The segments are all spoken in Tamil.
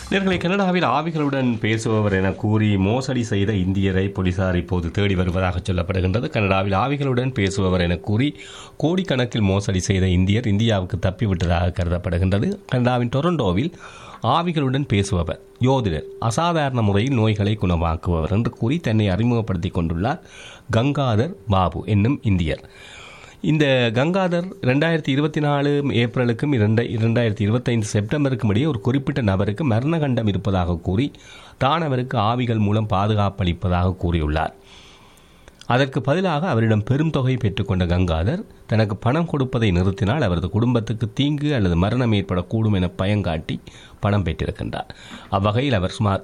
நேர்களை கனடாவில் ஆவிகளுடன் பேசுபவர் என கூறி மோசடி செய்த இந்தியரை போலீசார் இப்போது தேடி வருவதாக சொல்லப்படுகின்றது கனடாவில் ஆவிகளுடன் பேசுபவர் என கூறி கோடிக்கணக்கில் மோசடி செய்த இந்தியர் இந்தியாவுக்கு தப்பிவிட்டதாக கருதப்படுகின்றது கனடாவின் டொரண்டோவில் ஆவிகளுடன் பேசுபவர் யோதிடர் அசாதாரண முறையில் நோய்களை குணமாக்குபவர் என்று கூறி தன்னை அறிமுகப்படுத்திக் கொண்டுள்ளார் கங்காதர் பாபு என்னும் இந்தியர் இந்த கங்காதர் ரெண்டாயிரத்தி இருபத்தி நாலு ஏப்ரலுக்கும் இரண்டு இரண்டாயிரத்தி இருபத்தைந்து செப்டம்பருக்கும் இடையே ஒரு குறிப்பிட்ட நபருக்கு மரணகண்டம் இருப்பதாக கூறி தான் அவருக்கு ஆவிகள் மூலம் பாதுகாப்பளிப்பதாக கூறியுள்ளார் அதற்கு பதிலாக அவரிடம் பெரும் தொகை பெற்றுக்கொண்ட கங்காதர் தனக்கு பணம் கொடுப்பதை நிறுத்தினால் அவரது குடும்பத்துக்கு தீங்கு அல்லது மரணம் ஏற்படக்கூடும் என பயங்காட்டி பணம் பெற்றிருக்கின்றார் அவ்வகையில் அவர் சுமார்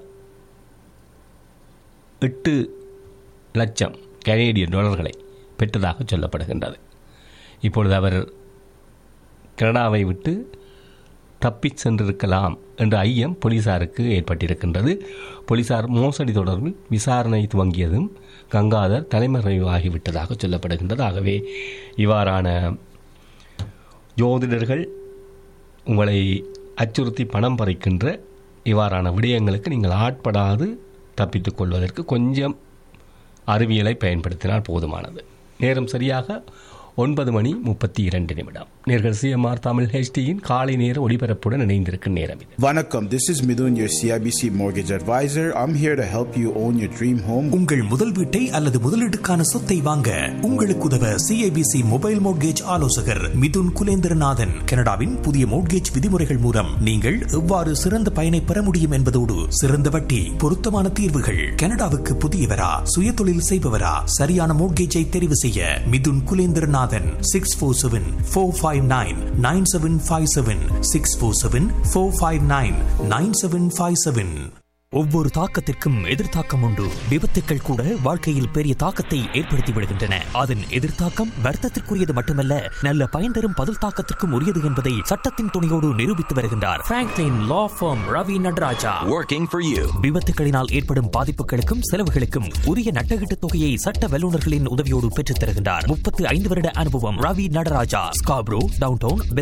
எட்டு லட்சம் கனேடிய டாலர்களை பெற்றதாக சொல்லப்படுகின்றது இப்பொழுது அவர் கனடாவை விட்டு தப்பிச் சென்றிருக்கலாம் என்ற ஐயம் போலீசாருக்கு ஏற்பட்டிருக்கின்றது போலீசார் மோசடி தொடர்பில் விசாரணை துவங்கியதும் கங்காதர் தலைமறைவாகிவிட்டதாக சொல்லப்படுகின்றது ஆகவே இவ்வாறான ஜோதிடர்கள் உங்களை அச்சுறுத்தி பணம் பறிக்கின்ற இவ்வாறான விடயங்களுக்கு நீங்கள் ஆட்படாது தப்பித்துக் கொள்வதற்கு கொஞ்சம் அறிவியலை பயன்படுத்தினால் போதுமானது நேரம் சரியாக ஒன்பது மணி முப்பத்தி இரண்டு நிமிடம் நேர்கள் சிஎம்ஆர் தமிழ் ஹெச்டியின் காலை நேர ஒளிபரப்புடன் இணைந்திருக்கும் நேரம் இது Vanakkam, this is Midun, your CIBC mortgage advisor. I'm here to help you own your dream home. உங்கள் முதல் வீட்டை அல்லது முதலீட்டுக்கான சொத்தை வாங்க உங்களுக்கு உதவ சிஐபிசி மொபைல் மோட்கேஜ் ஆலோசகர் மிதுன் குலேந்திரநாதன் கனடாவின் புதிய மோட்கேஜ் விதிமுறைகள் மூலம் நீங்கள் எவ்வாறு சிறந்த பயனை பெற முடியும் என்பதோடு சிறந்த வட்டி பொருத்தமான தீர்வுகள் கனடாவுக்கு புதியவரா சுயதொழில் செய்பவரா சரியான மோட்கேஜை தெரிவு செய்ய Mithun Kulendranathan six four seven four five nine nine seven five seven six four seven four five nine nine seven five seven ஒவ்வொரு தாக்கத்திற்கும் எதிர்த்தாக்கம் உண்டு விபத்துக்கள் கூட வாழ்க்கையில் பெரிய தாக்கத்தை ஏற்படுத்தி விடுகின்றன அதன் எதிர்த்தாக்கம் வர்த்தத்திற்குரியது மட்டுமல்ல நல்ல பயன் தரும் பதில் தாக்கத்திற்கும் உரியது என்பதை சட்டத்தின் துணையோடு நிரூபித்து வருகின்றார் Franklin law firm Ravi Nataraja working for you. விபத்துகளினால் ஏற்படும் பாதிப்புகளுக்கும் செலவுகளுக்கும் உரிய நட்டகீட்டு தொகையை சட்ட வல்லுநர்களின் உதவியோடு பெற்றுத் தருகின்றார் முப்பத்து ஐந்து வருட அனுபவம் ரவி நடராஜா ஸ்காப்ரோ டவுன்டவுன்